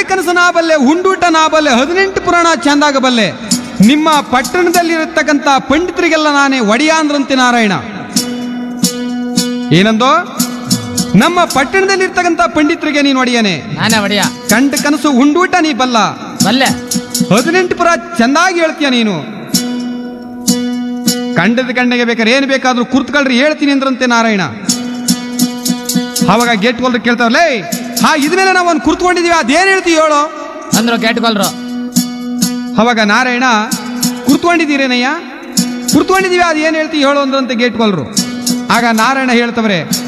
ಕನಸು ನಾ ಬಲ್ಲೆ ಹುಂಡೂಟ ನಾ ಬಲ್ಲೆ ಹದಿನೆಂಟು ಪುರಾಣ ಚಂದಾಗ ಬಲ್ಲೆ ನಿಮ್ಮ ಪಟ್ಟಣದಲ್ಲಿರತಕ್ಕಂಥ ಪಂಡಿತರಿಗೆಲ್ಲ ನಾನೇ ಒಡೆಯ ಅಂದ್ರಂತೆ ನಾರಾಯಣ ಏನಂದೋ ನಮ್ಮ ಪಟ್ಟಣದಲ್ಲಿರ್ತಕ್ಕಂಥ ಪಂಡಿತರಿಗೆ ನೀನು ಒಡೆಯನೆ ನಾನೇ ಒಡೆಯ ಕಂಡ ಕನಸು ಹುಂಡೂಟ ನೀ ಬಲ್ಲ ಬಲ್ಲೆ ಹದಿನೆಂಟು ಪುರ ಚಂದಾಗಿ ಹೇಳ್ತೀಯ ನೀನು ಕಂಡದ ಕಣ್ಣಿಗೆ ಬೇಕಾದ್ರೆ ಏನು ಬೇಕಾದ್ರೂ ಕುರ್ತ್ಕೊಳ್ರಿ ಹೇಳ್ತೀನಿ ಅಂದ್ರಂತೆ ನಾರಾಯಣ ಅವಾಗ ಗೇಟ್ ಹೋಲ್ರು ಕೇಳ್ತಾವಲ್ಲೇ ಹಾ ಇದ್ಮೇಲೆ ನಾವು ಒಂದು ಕುರ್ತ್ಕೊಂಡಿದೀವಿ ಅದೇನ್ ಹೇಳ್ತೀವಿ ಹೇಳೋ ಅಂದ್ರು ಕೇಟ್ಕೊಳ್ರು ಅವಾಗ ನಾರಾಯಣ ಕುರ್ತ್ಕೊಂಡಿದ್ದೀರೇನಯ್ಯ ಕುರ್ತ್ಕೊಂಡಿದೀವಿ ಅದೇನ್ ಹೇಳ್ತೀವಿ ಹೇಳು ಅಂದ್ರಂತೆ ಗೇಟ್ ಕೊಲ್ರು ಆಗ ನಾರಾಯಣ ಹೇಳ್ತವ್ರೆ